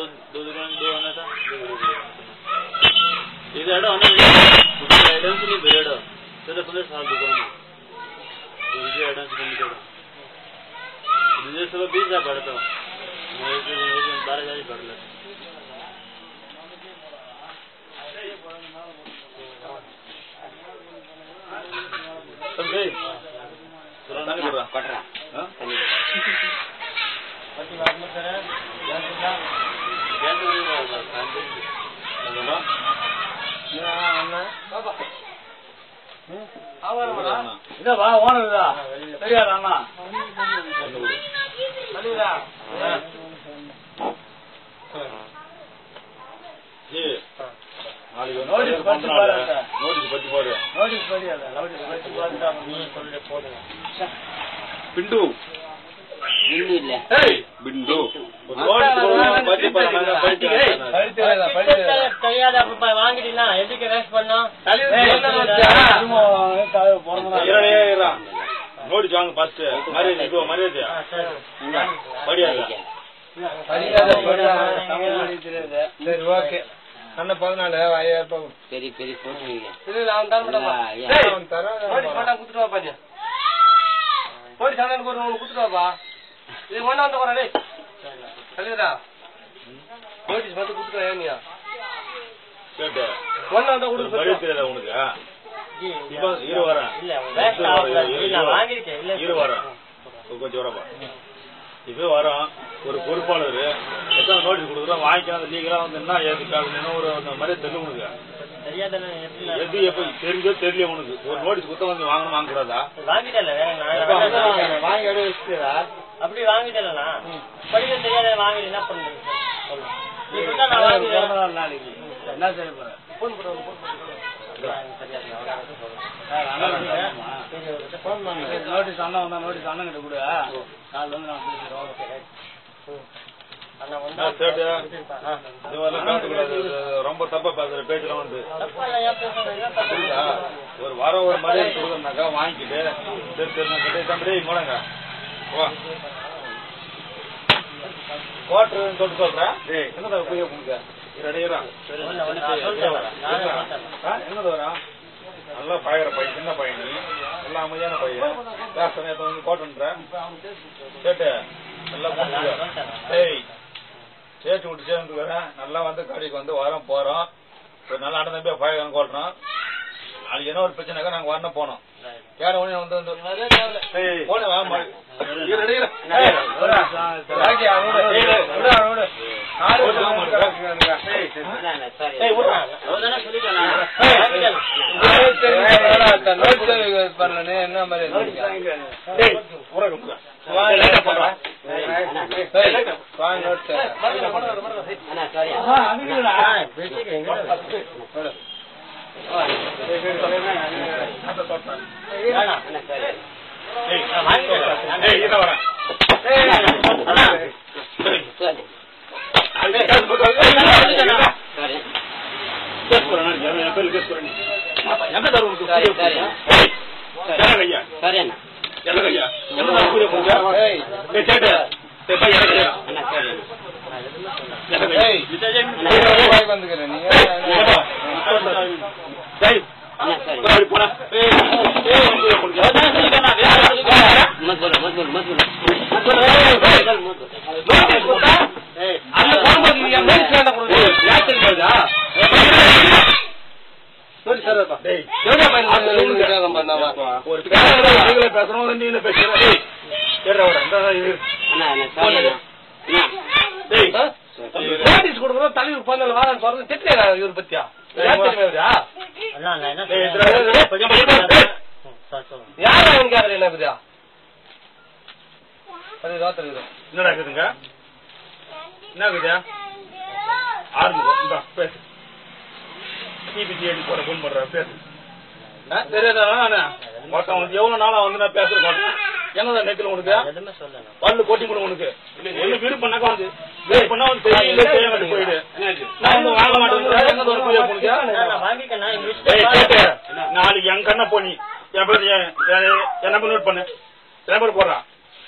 दो दुकान दो आना था दो दो दुकान इधर हटो हमें एडवांस नहीं भेजो चलो पंद्रह साल दुकान है तो इधर एडवांस नहीं भेजो इधर सब बीस हजार भरता हूँ मैं इधर बारह हजार ही भर लेता தம்பி தண்ணி கொடுறா கொட்டுறா ஆ? क्या करेगा என்னடா? இதா ஓனருதா தெரியாது அண்ணா ஒண்ணு கொடு. ஜி, நாளைக்கு வந்து நோட்டீஸ் பையன் பத்தி பிறந்த நாள். பாரு. நோட்டீஸ் பத்தி பாரு நோட்டீஸ் படியாத நோட்டீஸ் படி பார்த்துட்டா நீ சொல்லிட்டு போடுங்க பிண்டு இன்னும் இல்ல ஏய் பிண்டு ஒரு நோட்டீஸ் கொடுக்கணும், பத்தி பாரு நாங்க படிச்சு வரேன். படித்தேடா படித்தேடா தெரியாத அப்ப வாங்கிட்டீங்கன்னா எதுக்கு வேஸ்ட் பண்ணோம் இருடா, இருடா. நோட்டீஸ் வாங்க ஃபர்ஸ்ட் மரியாதை இது மரியாதையா படியாதா சரி ஓகே அண்ணன் பதினாலு ஐயாயிரம் ரூபாய் பெரிய பெரிய போட்டு வைங்க இல்ல அவன் தரமாட்டா ஐயா, டேய், அவன் தரான் நோட்டீஸ் பண்ணா குடுத்துட்டு வாப்பா நீ நோட்டீஸ் அண்ணனுக்கு ஒரு ஒன்று குடுத்துட்டு வாப்பா இது ஒண்ணா வந்து போறா டேய் கல்லுடா நோட்டீஸ் வந்து குடுத்துட்டு வா நீ கேட்டு ஒண்ணா வந்து ஒரு கொடுத்து மரியாதை தெரியாதா உனக்கு இப்போ இரு வரேன் இல்ல வேஸ்ட் ஆகல இல்ல வாங்கிருக்கேன் இல்ல இரு வரேன் கொஞ்சம் வரப்பா இப்போ வரோம் ஒரு பொறுப்பாளர் எத்தனை நோட்டீஸ் கொடுக்குறோம் வாங்கிக்கலாம் லீகலா வந்து என்ன ஏதுக்காக ஒரு அந்த மாதிரி தெரியும் உனக்கு தெரியாத எப்படி எது எப்ப தெரிஞ்சோ தெரியல உனக்கு ஒரு நோட்டீஸ் கொடுத்தா வந்து வாங்கணும் வாங்க கூடாதா வாங்கிட்டல எப்ப வேற வாங்கி அப்படியே வச்சுட்டா அப்படி வாங்கிட்டலண்ணா படிக்க தெரியாத வாங்கி என்ன பண்றது சொல்லு. நீ கொடுத்தா நான் வாங்கிடுவேன் நாளைக்கு என்ன செய்ய போற போன் போடுவோம் போன் நோட்டீஸ் அண்ணன் வந்தா நோட்டீஸ் அண்ணன் கிட்ட கொடு நாலு வந்து நான் பேசுறோம் அண்ணா என்ன சேட்டு வந்து இது மாதிரிலாம் பேசக்கூடாது இது ரொம்ப தப்பா பேசுற பேச்செல்லாம் வந்து தப்பா நான் ஏன் பேசுறேன் என்ன தப்பு? புரியுதா ஒரு வாரம் ஒரு மரியாதை கொடுக்கணும்னாக்கா வாங்கிக்கிட்டு சரி சரி நான் கட்டி தம்பி போனங்க வா குவார்டர் தொட்டு சொல்றேன் ஏய் என்னடா போய் உனக்கு ரெடியா ஒண்ணு, ஒண்ணு, நான் சொல்லிட்டேன் வரேன். நானே சொல்லிட்டேன். என்னது வரா நல்லா பழகிற பையன் சின்ன பையன் நீ நல்லா அமைதியான பையன் பேசுறேன் எத்தனை வந்து கோட்டுன்ற கேட்டு நல்லா புரிஞ்சுக்க ஏய் சேர்த்து விட்டு சேர்ந்து வரேன் நல்லா வந்து கடைக்கு வந்து வரோம் போறோம் ஒரு நல்ல அண்ணன் தம்பியா பழகம் கொள்றோம் நாளைக்கு என்ன ஒரு பிரச்சனைக்கா நாங்க வரணும் போனோம் கேட உடனே வந்து வந்து ஏய், போனே வா மா- இரு, இரு, இரு. ஏய், ஓகே அவனோட ஏய், ஏய், விடு அவனோட நாலு போட்டு வாங்க, வருஷம் மாட்டா. ஏய் சாரி ஏய், விட்றா. அவ்வளவுதானே சொல்லிட்டேன் நான். ஏய், வாங்கிட்டேன். என்ன மாதிரி டேய், உரை கொடுங்க. ஏய், லைட்டா போடுறா. வாங்கி நோட் அண்ணா சாரி ஆ, பேசிக்கிறேன். எங்க வேணாம். அண்ணா சாரி ஏய், நான் வாங்கிக்கிறேன். ஏய், இதை வரேன். அண்ணா, சாரி அதுக்கு காசு போட்டு வந்து- ஏய், இரு. சாரி கேஸ் போடுறேன், நான் என் பேர்ல கேஸ் போடுறேன். எந்த தடவை உனக்கு சரி, புரிய சரி. போகுது? ஏய், எனக்கு ஐயா, சாரி அண்ணா எனக்கு ஐயா. எந்த தடவை புரிய போகுது? ஏய். ஏய், சேட்டு, ஏய், பா, எனக்கு ஐயா. அண்ணா சாரி அண்ணா எனக்கு ஐயா. ஏய். ஏய், வாங்கி வந்துக்கிறேன் நீ ஏப்பா, டேய், அண்ணா சாரி அப்படி போடா. ஏய், ஏய், வந்து உனக்கு எவ்வளவு சொல்லிட்டேன் நான், வேற சொல்லிட்டேன். மத் போல மத் போல மத் போல நோட்டீஸ் கொடுத்தா, ஏய், அந்த போகும்போது நீ என் நோட்டீஸ் வேண்டாம் கொடுத்து. யார் தெரியுமா இதா? சரி, சரி, அப்பா. டேய், எவ்வளவு பையன் உனக்கு? ஒரு பேசுறத நீங்களே பேசணும், நீங்களே பேசுற. டேய், ஏறுடா, வாடா, இந்தா, இரு. அண்ணா அண்ணா சாரி அண்ணா அண்ணா டேய், நோட்டீஸ் கொடுக்கணும், தலைவர் பதினாலு வாரம் சொல்றது திட்டுறா இவர் பத்தியா யார் தெரியுமா இவரா? அண்ணா, நான் என்ன டேய், சொல்றேன்? இதுல கொஞ்சம் பயப்படாத. டேய், ம், சார், சொல்லுங்க. யார் அவன் கேக்குறேன் என்ன பத்தியா அது ராத்திரி என்னடா இருக்குதுங்க என்ன இருக்குதா ஆரம்பிக்கும் இந்தா பேசு டிபிசி அடி போட ஃபோன் பண்ற பேசு ஆ, தெரியாதா நானு ஒருத்தன் வந்து எவ்வளவு நாளா வந்து நான் பேசுறேன் என்னதான் நெக்கில் உனக்கு எதுவுமே சொல்லல நான். பல்லு கொட்டி கூட உனக்கு ஒண்ணு விருப்பம்னாக்கா வந்து விருப்பம்னா வந்து தெரியல செய்ய வேண்டிய போயிடு நான் வந்து வாங்க மாட்டேன் என்ன ஒரு புரிய உனக்கு அண்ணா, நான் வாங்கிட்டேன் நான் இங்க ஏய், வச்சுட்டு கேட்டு, நாளைக்கு என் கண்ண போனி என் பேர் என் என் நம்பர் நோட் பண்ணு என் நம்பர் போடுறான்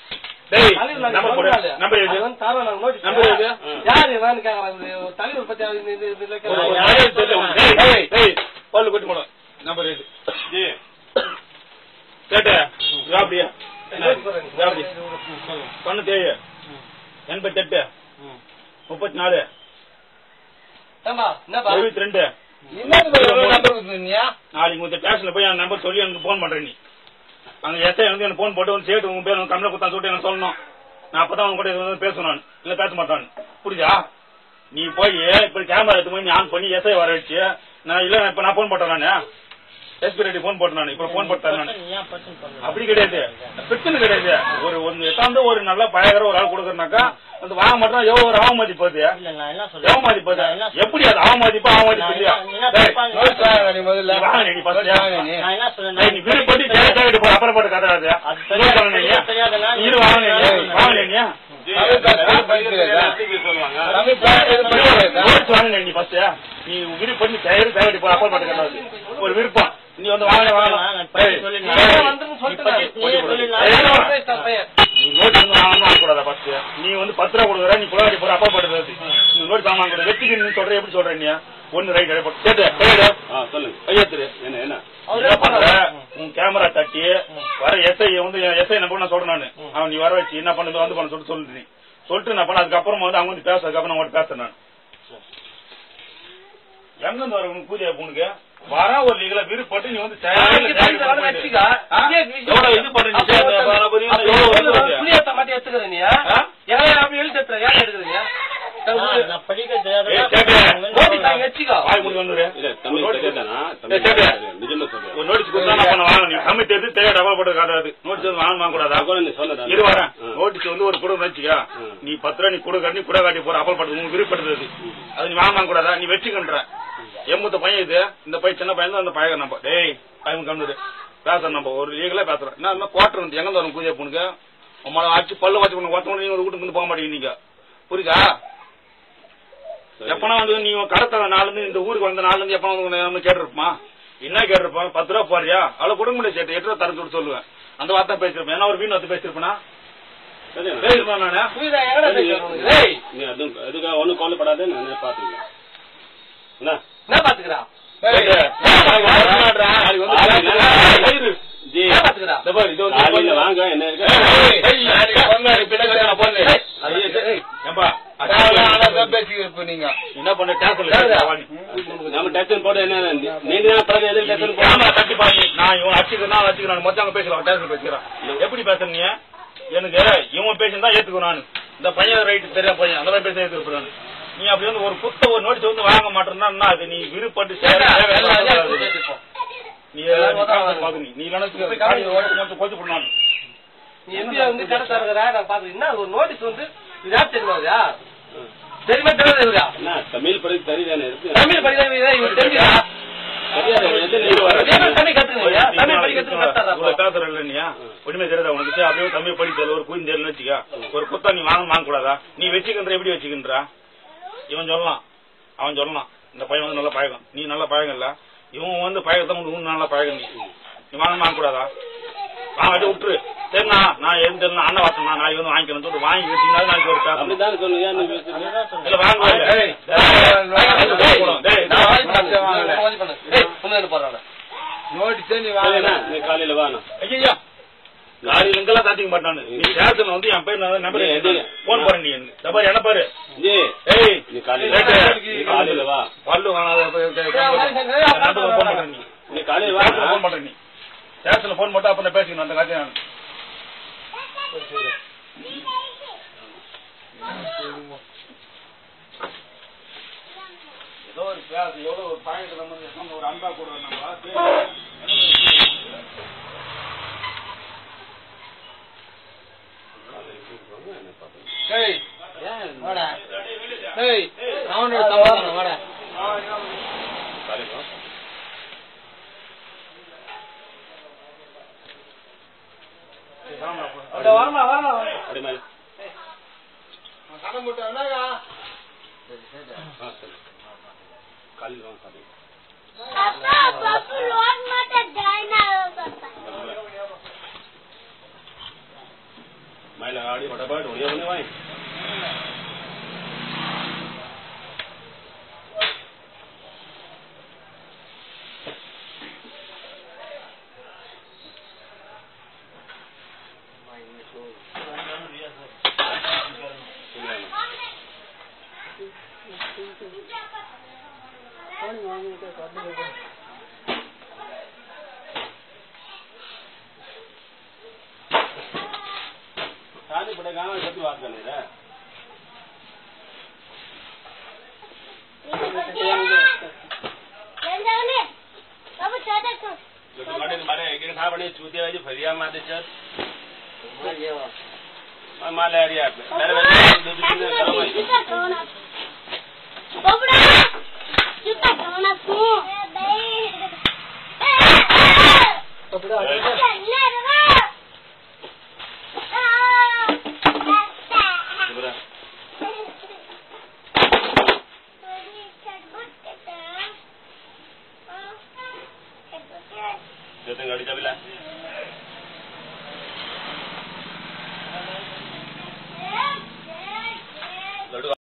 டேய் தலைவர் நாங்க நம்பர் போடு சொல்றாரு. நம்பர் எது அது வந்து தரோம் நாங்க notice. நம்பர் எது யார் இவன்னு கேக்குறாங்க. ஒரு தலைவர் பத்தி அது இந்த- இந்த- இதுல ஒரு கேக்குறாங்க. ஒரு மரியாதை தெரியல உனக்கு. டேய், டேய், டேய், பல்லு கொட்டி போடும் நம்பர் எது ஜி கேட்ட அப்படியா notice போடுறேன். அப்படி தொண்ணூத்தி ஏழு எண்பத்தி எட்டு முப்பத்தி நாலு ஏம்பா, என்னப்பா? எழுபத்தி ரெண்டு என்னது எவ்வளவு number கொடுத்துருந்தீங்க? நாளைக்கு உங்க ஸ்டேஷன்ல போய் அந்த நம்பர் சொல்லி எனக்கு போன் பண்றேன் நீ அந்த எஸ்ஐ வந்து எனக்கு போன் போட்டு வந்து சேர்த்து உங்க பேர் கம்மில் கொடுத்தா சொல்லிட்டு எனக்கு சொல்லணும் நான் அப்பதான் அவங்க கூட இது வந்து பேசணும் நான். இல்ல பேச மாட்டான் புரியுதா நீ போய் இப்ப கேமரா எடுத்து போய் நீ ஆன் பண்ணி எஸ்ஐ வர வச்சு நான் இல்ல இப்ப நான் போன் போட்டேன் நானு எஸ்பி ரெட்டி போன் போட்டேன் நான் இப்ப போன் போட்டேன் நான் அப்படி கிடையாது பிரச்சனை கிடையாது ஒரு ஒன்னு எட்டாந்து ஒரு நல்ல பயங்கர ஒரு ஆள் கொடுக்கறனாக்கா அந்த வாங்க மாட்டோம் எவ்வளவு ஒரு அவமதிப்பு அது அவமதிப்பு அது எப்படி அது அவமதிப்பு அவமதிப்பு இல்லையா டேய், notice வாங்க நீ முதல்ல. நீ வாங்க நீ first. வாங்க நீ. டேய், நீ வீடு போட்டு தேவை தேவைட்டு போ அப்புறம் போட்டு கதை அது இன்னொரு சொல்லுங்க நீ. இரு வாங்க நீ வாங்க நீ தமிழ் பேச படிக்கிறதா? சொல்லுவாங்க தமிழ் பேச படிக்கிறதா? நோட்ஸ் வாங்க நீ ஃபர்ஸ்ட் நீ விருப்பம் நீ தேவை தேவைட்டு போ அப்புறம் போட்டு கதை அது ஒரு விருப்பம் நீ வந்து வாங்க வாங்க டேய், நீ டேய், ஏன் வந்துருன்னு சொல்லிட்டு நீ நான் போட்டி போடு. நான் ஏய், என்ன வா. பேசுறேன் பையன்? நீ நோட்டு வந்து வாங்க வாங்கக்கூடாதா ஃபர்ஸ்ட் நீ வந்து பத்து ரூபா கொடுக்குற நீ குளவாடி போற அப்பா படுறது நீ நோட்டு வாங்க கூட வெட்டிக்கு நீ சொல்ற எப்படி சொல்ற நீ ஒன்னு ரைட் ரைட் போட்டு கேட்டு கையெடு ஆ சொல்லுங்க கையெத்துரு என்ன என்ன அவர் என்ன என்ன பண்ற பண்றாரு? உன் கேமரா தட்டி வர எஸ்ஐ வந்து எஸ்ஐ நம்பர் நான் சொல்றேன் நானு அவன் நீ வர வச்சு என்ன பண்ணுது வந்து பண்ண சொல்லிட்டு சொல்லிட்டு நீ சொல்லிட்டு நான் பண்ண அதுக்கப்புறமா வந்து அவங்க வந்து பேசுறதுக்கப்புறம் நான் உங்கள்ட்ட பேசுறேன் நான் எங்க இருந்து வர உனக்கு பூஜை உனக்கு வர ஒரு லீகல விருப்பப்பட்டு நீ வந்து நாளைக்கு வந்து வர வச்சுக்க. இதே விஷயம். எவ்வளவு இது பண்ணு நீ அப்போ சேர்ந்து, வந்து- வர போறீங்க, அப்போ எவ்வளவு வந்து வந்து வருது? புளியத்தை மட்டும் எடுத்துக்கிற நீ ஆ? ஏன் அப்படி எழுதி எடுத்துற ஏன் எடுக்கிறீங்க ஏய், கேக்கு. நோட்டீஸ் வாங்கி வச்சுக்கோ வாய் மூடி வந்துரு. இல்ல தமிழ் நோட்டீஸ் தெரியாதானா ஏய், தமிழ் கேக்கு. தெரியாது. நிஜமா சொல்றேன் ஒரு நோட்டீஸ் கொடுத்தா நான் பண்ண வாங்க நீ கமிட்டி எடுத்து தேவை டபா போட்டு காட்டாது நோட்டீஸ் வந்து வாங்க கூடாதா கூட நீ சொல்லடா இரு வரேன் ஆ. நோட்டீஸ் வந்து ஒரு குடும்பம் வச்சுக்க ம். நீ பத்து ரூபா நீ குடு காட்டி குடை காட்டி போற அப்பல் படுத்து உனக்கு விருப்பப்படுறது அது. அது நீ வாங்க கூடாதா நீ வச்சுக்கன்ற எம்மூத்த பையன் இது இந்த பையன் சின்ன பையன் தான் அந்த பையன் நம்ம டேய் பையன் கம்முது பேசுறோம் நம்ம ஒரு லீகலா பேசுறோம் என்ன என்ன குவார்டர் வந்து எங்க வரும் பூஜை பொண்ணுக்கு உங்களை அடிச்சு பல்லு வச்சு பண்ண ஒருத்தவங்க நீங்க ஒரு வீட்டுக்கு வந்து போக மாட்டீங்க நீங்க புரியுதா சரி. எப்பனா வந்து நீ கடத்த நாள்ல இருந்து இந்த ஊருக்கு வந்த நாள்ல இருந்து எப்பனா வந்து நம்ம கேட்டிருப்பான் என்ன கேட்டிருப்பான் பத்து ரூபா போறியா அவ்வளவு கொடுக்க முடியாது சேட்டு எட்டு ரூபா தரத்து விட்டு சொல்லுவேன் அந்த வார்த்தை பேசிருப்பேன் ஏன்னா ஒரு வீண் வந்து பேசிருப்பேனா சரிண்ணா. பேசிருப்பேன் நானு புரியுதா எங்கடா சரி, பேசுறேன் உனக்கு? ஏய், நீ அதுவும் அதுக்காக ஒண்ணும் கவலைப்படாத நான் பாத்துங்க என்ன என்ன பாத்துக்கிறா ஏய், நாளைக்கு வந்து பேசுறேன். ஜி என்ன பாத்துக்கிறா இந்த பாரு, இது வந்து காலையில வாங்க என்ன இருக்கு ஏய், ஏய், நாளைக்கு பொண்ணு, பின்னாடி நான் பொண்ணு. ஐயே, ஏய், ஏம்பா, என்ன பண்ண டேசல் நம்ம டென்ஷன் போட என்ன நீங்க தான் பிறகு எதுக்கு டென்ஷன் கேமரா போட தட்டி பாருங்க நான் இவன் அடிச்சுக்கிறேன் நான் அடிச்சுக்கிறேன் மொத்தம் அங்க பேசலாம் டேசல் பேசுகிறான் எப்படி பேசுற நீ எனக்கு இவன் பேசினா ஏத்துக்கும் நான் இந்த பையன் ரைட்டு தெரியா பையன் அந்த மாதிரி பேச ஏத்துக்கிறேன் நீ அப்படி வந்து ஒரு குத்த ஒரு நோட்டீஸ் வந்து வாங்க மாட்டேன்னா என்ன அது நீ விருப்பப்பட்டு சேர நீ பாத்து நீ நீ நினைச்சு காடி ஓட்டு மொத்தம் கோச்சு பண்ணான் நீ எம்பியா வந்து கடை தருகிறா நான் பாத்து என்ன ஒரு நோட்டீஸ் வந்து இது யார் தெரியுமா இது? தெரியுமா தெரியாது இவரா என்ன தமிழ் படிக்க தெரியுதானே இருக்கு தமிழ் படிதான் இவர் தெரியுதா தெரியாது எது நீங்க வர நீங்க தமிழ் கத்துக்கலையா தமிழ் படிக்கிறதுக்கு இவ்வளவு கத்தாரா பேசுறல நீ உண்மை தெரியாதா உனக்கு சரி, அப்படியே தமிழ் படித்தல ஒரு குயின் தெரியல வச்சுக்க ஒரு குத்தா நீ வாங்க வாங்க கூடாதா நீ வச்சுக்கின்ற எப்படி வச்சுக்கின்றா இவன் சொல்லலாம் அவன் சொல்லலாம் இந்த பையன் வந்து நல்லா பழகம் நீ நல்லா பழகல இவன் வந்து பழகத்தான் உனக்கு இன்னும் நல்லா பழகம் நீ நீ வாங்க வாங்க கூடாதா வாங்க அப்படியே விட்டுரு சரிண்ணா நான் எந்த தெரியல அண்ணன் வாசனா நான் வந்து வாங்கிக்கிறேன் சொல்லிட்டு வாங்கி வச்சீங்கன்னா நாளைக்கு ஒரு பேசணும் அப்படிதான் சொல்லுங்க ஏன் நீ பேசுறீங்க இல்ல வாங்க ஏய், டேய், நான் வாங்கி டேய், பண்ணேன். நான் வாங்கி பண்ணேன். ஏய், ஒண்ணு என்ன போடுறானே. சரிண்ணா, நீ காலையில வாண்ணா ஐயா காலையில எங்கெல்லாம் தாத்திக்க மாட்டானு நீ ஸ்டேஷன்ல வந்து என் பேர் நான் நம்பர் நீ எது- போன் போறேன் நீ எனக்கு இந்த பாரு என்ன பாரு ஜி ஏய் நீ காலையில ரைட்டு. நீ காலையில வா பல்லு வாங்காத நம்பர் போன் பண்றேன் நீ நீ காலையில ஸ்டேஷன்ல வா போன் பண்றேன் நீ ஸ்டேஷன்ல போன் போட்டா அப்ப நான் பேசிக்கணும் அந்த காட்சி நான் ஏதோ ஒரு பேச எவ்வளவு ஒரு பாயிண்ட் நம்ம ஒரு அன்பா கூட நம்ம ஏய், வாடா. ஏய், அவனோட சமாதானம், வாடா. காலையில வா அப்படியே வரமா, வரமா, வரமா. அப்படி மேல சத்தம் போட்டு வந்தாங்க. ஆ சரி காலையில வாங்க சாப்பிடுங்க Papa, Papa, load mata dai na Papa. மேல ஆடி शादी पड़ेगा ना जब बात कर ले रहा जो तुम्हारे मारे एक एक था बने चूतिया वाली फरिया मारते चल मैं मार ले रही है मेरे बच्चे दो दिन में करो भाई Dobra. Jatuh gaड़ी चाबी ला